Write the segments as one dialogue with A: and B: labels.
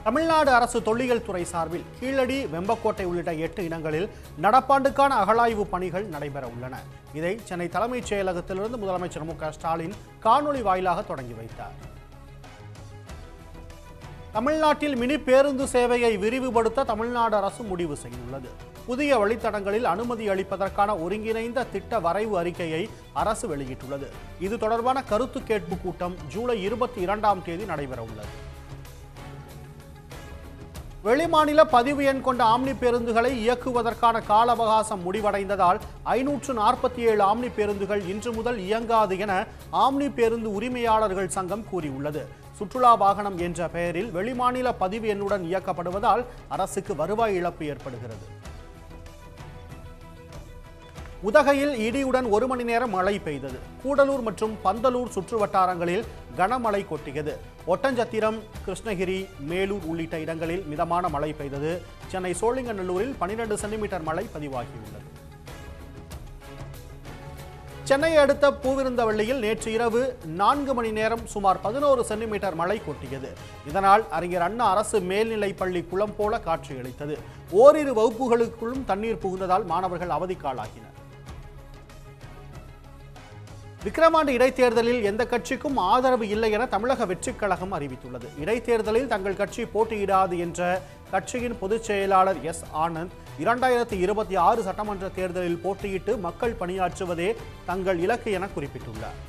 A: தமிழ்நாடு அரசு தொல்லியல் துறை சார்பில் கீழடி வெம்பக்கோட்டை உள்ளிட்ட எட்டு இடங்களில் நடப்பாண்டுக்கான அகழாய்வு பணிகள் நடைபெற உள்ளன இதை சென்னை தலைமைச் செயலகத்திலிருந்து முதலமைச்சர் மு க ஸ்டாலின் காணொலி வாயிலாக தொடங்கி வைத்தார் தமிழ்நாட்டில் மினி பேருந்து சேவையை விரிவுபடுத்த தமிழ்நாடு அரசு முடிவு செய்துள்ளது புதிய வழித்தடங்களில் அனுமதி அளிப்பதற்கான ஒருங்கிணைந்த திட்ட வரைவு அறிக்கையை அரசு வெளியிட்டுள்ளது இது தொடர்பான கருத்து கேட்பு கூட்டம் ஜூலை இருபத்தி இரண்டாம் தேதி நடைபெற உள்ளது வெளிமாநில பதிவு எண் கொண்ட ஆம்னி பேருந்துகளை இயக்குவதற்கான கால அவகாசம் முடிவடைந்ததால் ஐநூற்று நாற்பத்தி ஏழு ஆம்னி பேருந்துகள் இன்று முதல் இயங்காது என ஆம்னி பேருந்து உரிமையாளர்கள் சங்கம் கூறியுள்ளது சுற்றுலா வாகனம் என்ற பெயரில் வெளிமாநில பதிவு எண்ணுடன் இயக்கப்படுவதால் அரசுக்கு வருவாய் இழப்பு ஏற்படுகிறது உதகையில் இடியுடன் ஒரு மணி நேரம் மழை பெய்தது கூடலூர் மற்றும் பந்தலூர் சுற்று வட்டாரங்களில் கனமழை கொட்டியது ஒட்டஞ்சத்திரம் கிருஷ்ணகிரி மேலூர் உள்ளிட்ட இடங்களில் மிதமான மழை பெய்தது சென்னை சோழிங்கநல்லூரில் 12 சென்டிமீட்டர் மழை பதிவாகியுள்ளது சென்னையை அடுத்த பூவிருந்தவள்ளியில் நேற்று இரவு நான்கு மணி நேரம் சுமார் பதினோரு சென்டிமீட்டர் மழை கொட்டியது இதனால் அறிஞர் அண்ணா அரசு மேல்நிலைப் பள்ளி குளம் போல காட்சியளித்தது ஓரிரு வகுப்புகளுக்குள்ளும் தண்ணீர் புகுந்ததால் மாணவர்கள் அவதிக்காளாகினர் விக்கிரவாண்டி இடைத்தேர்தலில் எந்த கட்சிக்கும் ஆதரவு இல்லை என தமிழக வெற்றிக் கழகம் அறிவித்துள்ளது இடைத்தேர்தலில் தங்கள் கட்சி போட்டியிடாது என்ற கட்சியின் பொதுச் செயலாளர் எஸ் ஆனந்த் இரண்டாயிரத்தி இருபத்தி ஆறு சட்டமன்ற தேர்தலில் போட்டியிட்டு மக்கள் பணியாற்றுவதே தங்கள் இலக்கு என குறிப்பிட்டுள்ளார்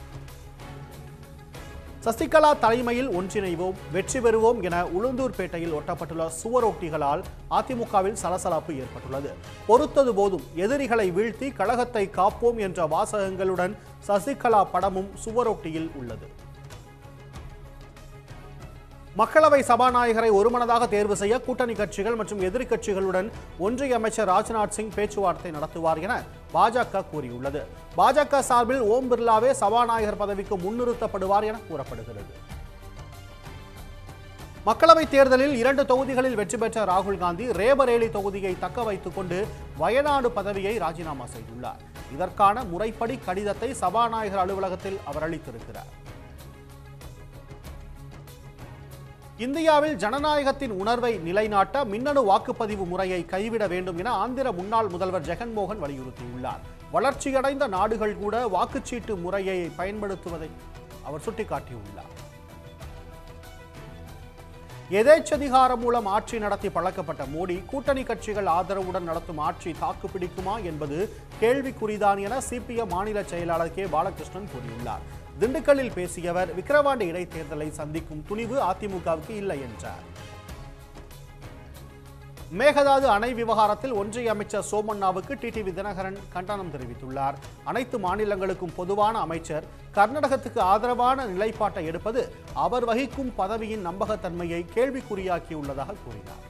A: சசிகலா தலைமையில் ஒன்றிணைவோம் வெற்றி பெறுவோம் என உளுந்தூர்பேட்டையில் ஒட்டப்பட்டுள்ள சுவரொட்டிகளால் அதிமுகவில் சலசலப்பு ஏற்பட்டுள்ளது பொறுத்தது போதும் எதிரிகளை வீழ்த்தி கழகத்தை காப்போம் என்ற வாசகங்களுடன் சசிகலா படமும் சுவரொட்டியில் உள்ளது மக்களவை சபாநாயகரை ஒருமனதாக தேர்வு செய்ய கூட்டணி கட்சிகள் மற்றும் எதிர்க் கட்சிகளுடன் ஒன்றிய அமைச்சர் ராஜ்நாத் சிங் பேச்சுவார்த்தை நடத்துவார் என பாஜக கூறியுள்ளது பாஜக சார்பில் ஓம் பிர்லாவே சபாநாயகர் பதவிக்கு முன்னிறுத்தப்படுவார் என கூறப்படுகிறது மக்களவைத் தேர்தலில் இரண்டு தொகுதிகளில் வெற்றி பெற்ற ராகுல் காந்தி ரேபரேலி தொகுதியை தக்க வைத்துக் கொண்டு வயநாடு பதவியை ராஜினாமா செய்துள்ளார் இதற்கான முறைப்படி கடிதத்தை சபாநாயகர் அலுவலகத்தில் அவர் அளித்திருக்கிறார் இந்தியாவில் ஜனநாயகத்தின் உணர்வை நிலைநாட்ட மின்னணு வாக்குப்பதிவு முறையை கைவிட வேண்டும் என ஆந்திர முன்னாள் முதல்வர் ஜெகன்மோகன் வலியுறுத்தியுள்ளார் வளர்ச்சியடைந்த நாடுகள் கூட வாக்குச்சீட்டு முறையை பயன்படுத்துவதை அவர் சுட்டிக்காட்டியுள்ளார் எதேச்சதிகாரம் மூலம் ஆட்சி நடத்தி பழக்கப்பட்ட மோடி கூட்டணி கட்சிகள் ஆதரவுடன் நடத்தும் ஆட்சி தாக்கு பிடிக்குமா என்பது கேள்விக்குறிதான் என சிபிஎம் மாநில செயலாளர் கே பாலகிருஷ்ணன் கூறியுள்ளார் திண்டுக்கல்லில் பேசிய அவர் விக்கிரவாண்டி இடைத்தேர்தலை சந்திக்கும் துணிவு அதிமுகவுக்கு இல்லை என்றார் மேகதாது அணை விவகாரத்தில் ஒன்றிய அமைச்சர் சோமண்ணாவுக்கு டிடிவி தினகரன் கண்டனம் தெரிவித்துள்ளார் அனைத்து மாநிலங்களுக்கும் பொதுவான அமைச்சர் கர்நாடகத்துக்கு ஆதரவான நிலைப்பாட்டை எடுப்பது அவர் வகிக்கும் பதவியின் நம்பகத்தன்மையை கேள்விக்குறியாக்கியுள்ளதாக கூறினார்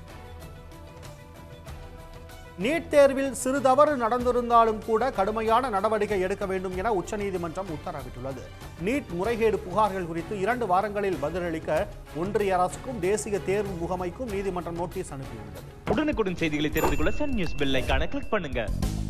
A: நீட் தேர்வில் சிறு தவறு நடந்திருந்தாலும் கூட கடுமையான நடவடிக்கை எடுக்க வேண்டும் என உச்சநீதிமன்றம் உத்தரவிட்டுள்ளது நீட் முறைகேடு புகார்கள் குறித்து இரண்டு வாரங்களில் பதிலளிக்க ஒன்றிய அரசுக்கும் தேசிய தேர்வு முகமைக்கும் நீதிமன்றம் நோட்டீஸ் அனுப்பியுள்ளது
B: உடனுக்குடன் செய்திகளை தெரிந்து கொள்ள சன் நியூஸ் பெல் ஐகானை கிளிக் பண்ணுங்க